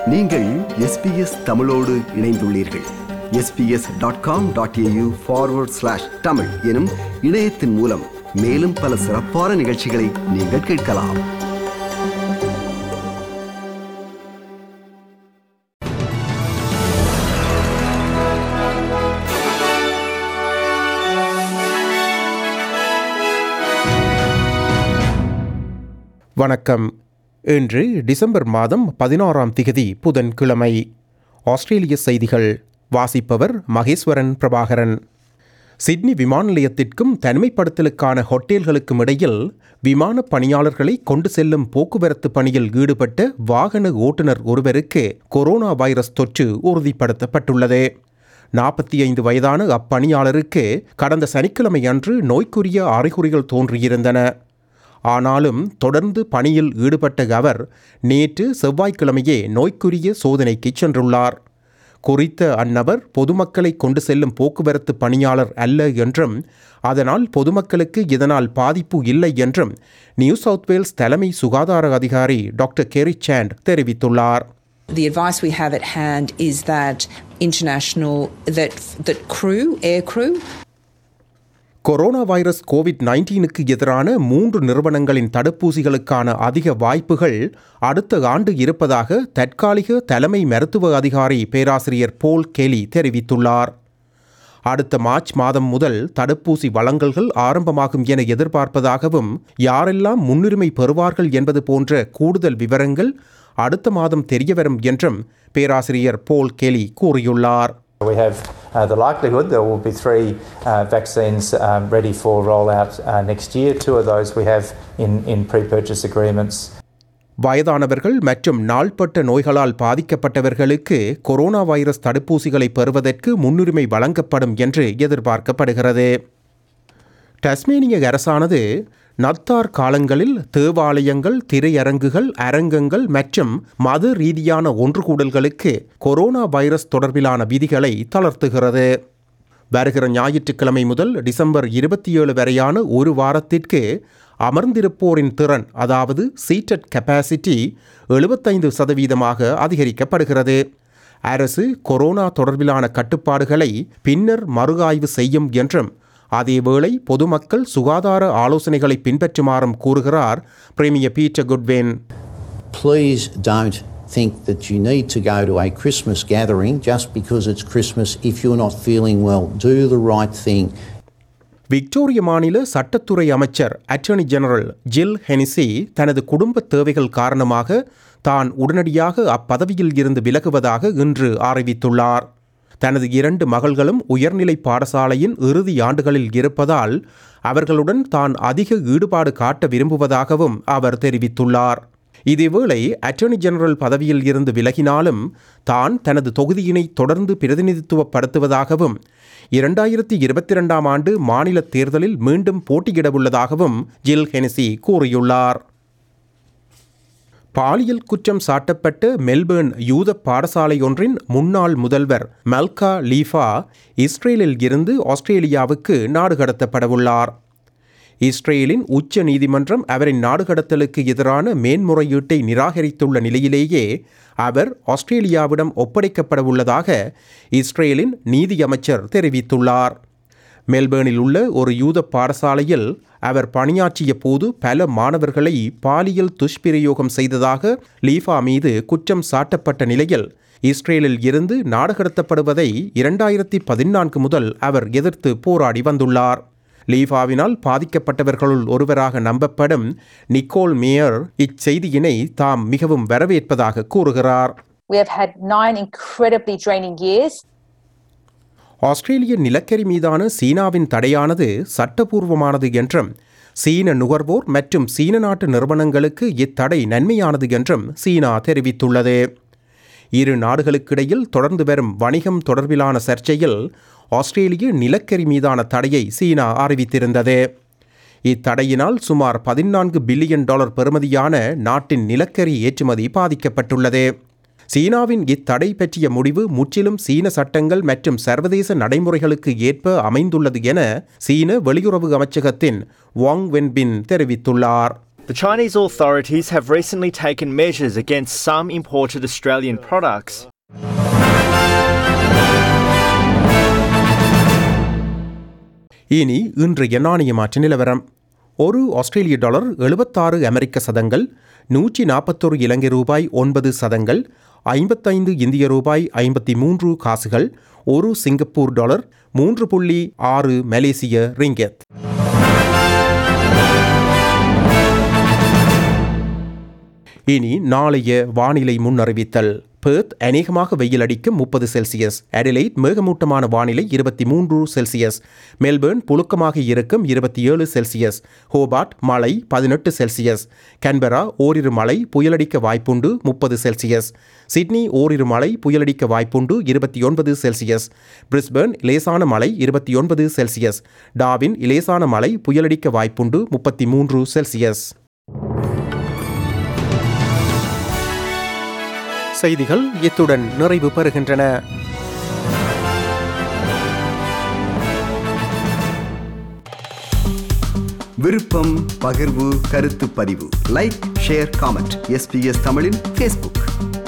நீங்கள் எஸ்பிஎஸ் தமிழோடு இணைந்துள்ளீர்கள் SBS dot com dot AU forward slash Tamil எனும் இணையத்தின் மூலம் மேலும் பல சிறப்பான நிகழ்ச்சிகளை நீங்கள் கேட்கலாம் வணக்கம் இன்று டிசம்பர் மாதம் பதினாறாம் திகதி புதன்கிழமை ஆஸ்திரேலிய செய்திகள் வாசிப்பவர் மகேஸ்வரன் பிரபாகரன் சிட்னி விமான நிலையத்திற்கும் தனிமைப்படுத்தலுக்கான ஹோட்டல்களுக்கும் இடையில் விமான பணியாளர்களை கொண்டு செல்லும் போக்குவரத்து பணியில் ஈடுபட்ட வாகன ஓட்டுநர் ஒருவருக்கு கொரோனா வைரஸ் தொற்று உறுதிப்படுத்தப்பட்டுள்ளது நாற்பத்தி ஐந்து வயதான அப்பணியாளருக்கு கடந்த சனிக்கிழமை அன்று நோய்க்குரிய அறிகுறிகள் தோன்றியிருந்தன ஆனாலும் தொடர்ந்து பணியில் ஈடுபட்ட அவர் நேற்று செவ்வாய்க்கிழமையே நோய்க்குரிய சோதனைக்கு சென்றுள்ளார் குறித்த அந்நபர் பொதுமக்களை கொண்டு செல்லும் போக்குவரத்து பணியாளர் அல்ல என்றும் அதனால் பொதுமக்களுக்கு இதனால் பாதிப்பு இல்லை என்றும் நியூ சவுத் வேல்ஸ் தலைமை சுகாதார அதிகாரி டாக்டர் கெரி சாண்ட் தெரிவித்துள்ளார் The advice we have at hand is that international that that crew, air crew, corona virus Covid நைன்டீனுக்கு எதிரான மூன்று நிறுவனங்களின் தடுப்பூசிகளுக்கான அதிக வாய்ப்புகள் அடுத்த ஆண்டு இருப்பதாக தற்காலிக தலைமை மருத்துவ அதிகாரி பேராசிரியர் போல் கெலி தெரிவித்துள்ளார் அடுத்த மார்ச் மாதம் முதல் தடுப்பூசி வழங்கல்கள் ஆரம்பமாகும் என எதிர்பார்ப்பதாகவும் யாரெல்லாம் முன்னுரிமை பெறுவார்கள் என்பது போன்ற கூடுதல் விவரங்கள் அடுத்த மாதம் தெரியவரும் என்றும் பேராசிரியர் போல் கெலி கூறியுள்ளார் We have uh, the likelihood there will be three uh, vaccines um, ready for rollout uh, next year. Two of those we have in, in pre purchase agreements. வயதானவர்கள் மற்றும் நாள்பட்ட நோய்களால் பாதிக்கப்பட்டவர்களுக்கு கொரோனா வைரஸ் தடுப்பூசிகளை பெறுவதற்கு முன்னுரிமை வழங்கப்படும் என்று எதிர்பார்க்கப்படுகிறது டஸ்மேனிய அரசானது நத்தார் காலங்களில் தேவாலயங்கள் திரையரங்குகள் அரங்கங்கள் மற்றும் மத ரீதியான ஒன்றுகூடல்களுக்கு கொரோனா வைரஸ் தொடர்பிலான விதிகளை தளர்த்துகிறது வருகிற ஞாயிற்றுக்கிழமை முதல் டிசம்பர் இருபத்தி ஏழு வரையான ஒரு வாரத்திற்கு அமர்ந்திருப்போரின் திறன் அதாவது சீட்டட் கெப்பாசிட்டி எழுபத்தைந்து சதவீதமாக அதிகரிக்கப்படுகிறது அரசு கொரோனா தொடர்பிலான கட்டுப்பாடுகளை பின்னர் மறுஆய்வு செய்யும் என்றும் அதேவேளை பொதுமக்கள் சுகாதார ஆலோசனைகளை பின்பற்றுமாறும் கூறுகிறார் premier Peter Gutwein please don't think that you need to go to a Christmas gathering just because it's Christmas if you're not feeling well. Do the right thing. Victoria மாநில சட்டத்துறை அமைச்சர் அட்டர்னி ஜெனரல் ஜில் ஹெனிசி தனது குடும்ப தேவைகள் காரணமாக தான் உடனடியாக அப்பதவியில் இருந்து விலகுவதாக இன்று அறிவித்துள்ளார் தனது இரண்டு மகள்களும் உயர்நிலை பாடசாலையின் இறுதி ஆண்டுகளில் இருப்பதால் அவர்களுடன் தான் அதிக ஈடுபாடு காட்ட விரும்புவதாகவும் அவர் தெரிவித்துள்ளார் இதேவேளை அட்டர்னி ஜெனரல் பதவியில் இருந்து விலகினாலும் தான் தனது தொகுதியினை தொடர்ந்து பிரதிநிதித்துவப்படுத்துவதாகவும் இரண்டாயிரத்தி இருபத்தி இரண்டாம் ஆண்டு மாநில தேர்தலில் மீண்டும் போட்டியிடவுள்ளதாகவும் ஜில் ஹெனசி கூறியுள்ளார் பாலியல் குற்றம் சாட்டப்பட்ட மெல்பேர்ன் யூத பாடசாலை ஒன்றின் முன்னாள் முதல்வர் மல்கா லீஃபா இஸ்ரேலில் இருந்து ஆஸ்திரேலியாவுக்கு நாடு கடத்தப்படவுள்ளார் இஸ்ரேலின் உச்ச நீதிமன்றம் அவரின் நாடு கடத்தலுக்கு எதிரான மேன்முறையீட்டை நிராகரித்துள்ள நிலையிலேயே அவர் ஆஸ்திரேலியாவிடம் ஒப்படைக்கப்படவுள்ளதாக இஸ்ரேலின் நீதியமைச்சர் தெரிவித்துள்ளார் மெல்பேர்னில் உள்ள ஒரு யூத பாடசாலையில் அவர் பணியாற்றிய போது பல மாணவர்களை பாலியல் துஷ்பிரயோகம் செய்ததாக லீஃபா மீது குற்றம் சாட்டப்பட்ட நிலையில் இஸ்ரேலில் இருந்து நாடு கடத்தப்படுவதை இரண்டாயிரத்தி பதினான்கு முதல் அவர் எதிர்த்து போராடி வந்துள்ளார் லீஃபாவினால் பாதிக்கப்பட்டவர்களுள் ஒருவராக நம்பப்படும் நிக்கோல் மேயர் இச்செய்தியினை தாம் மிகவும் வரவேற்பதாக கூறுகிறார் We have had nine incredibly draining years. ஆஸ்திரேலிய நிலக்கரி மீதான சீனாவின் தடையானது சட்டபூர்வமானது என்றும் சீன நுகர்வோர் மற்றும் சீன நாட்டு நிறுவனங்களுக்கு இத்தடை நன்மையானது என்றும் சீனா தெரிவித்துள்ளது இரு நாடுகளுக்கிடையில் தொடர்ந்து வரும் வணிகம் தொடர்பிலான சர்ச்சையில் ஆஸ்திரேலிய நிலக்கரி மீதான தடையை சீனா அறிவித்திருந்தது இத்தடையினால் சுமார் பதினான்கு பில்லியன் டாலர் பெறுமதியான நாட்டின் நிலக்கரி ஏற்றுமதி பாதிக்கப்பட்டுள்ளது சீனாவின் இத்தடை பற்றிய முடிவு முற்றிலும் சீன சட்டங்கள் மற்றும் சர்வதேச நடைமுறைகளுக்கு ஏற்ப அமைந்துள்ளது என சீன வெளியுறவு அமைச்சகத்தின் வாங் வென்பின் தெரிவித்துள்ளார் The Chinese authorities have recently taken measures against some imported Australian products. இனி இன்றைய நாணய மாற்று நிலவரம் ஒரு ஆஸ்திரேலிய டாலர் எழுபத்தாறு அமெரிக்க சதங்கள் நூற்றி நாற்பத்தொரு இலங்கை ரூபாய் ஒன்பது சதங்கள் ஐம்பத்தைந்து இந்திய ரூபாய் ஐம்பத்தி மூன்று காசுகள் ஒரு சிங்கப்பூர் டாலர் மூன்று புள்ளி ஆறு மலேசிய ரிங்கெத் இனி நாளைய வானிலை முன்னறிவித்தல் பெர்த் அநேகமாக வெயில் அடிக்கும் முப்பது செல்சியஸ் அடிலைட் மேகமூட்டமான வானிலை இருபத்தி மூன்று செல்சியஸ் மெல்பேர்ன் புழுக்கமாக இருக்கும் இருபத்தி ஏழு செல்சியஸ் ஹோபார்ட் மழை பதினெட்டு செல்சியஸ் கன்பரா ஓரிரு மழை புயலடிக்க வாய்ப்புண்டு முப்பது செல்சியஸ் சிட்னி ஓரிரு மழை புயலடிக்க வாய்ப்புண்டு இருபத்தி ஒன்பது செல்சியஸ் பிரிஸ்பேர்ன் லேசான மழை இருபத்தி ஒன்பது செல்சியஸ் டாவின் லேசான மழை புயலடிக்க வாய்ப்புண்டு முப்பத்தி மூன்று செல்சியஸ் செய்திகள் இத்துடன் நிறைவு பெறுகின்றன விருப்பம் பகிர்வு கருத்து பதிவு லைக் ஷேர் காமெண்ட் எஸ்பிஎஸ் தமிழின் ஃபேஸ்புக்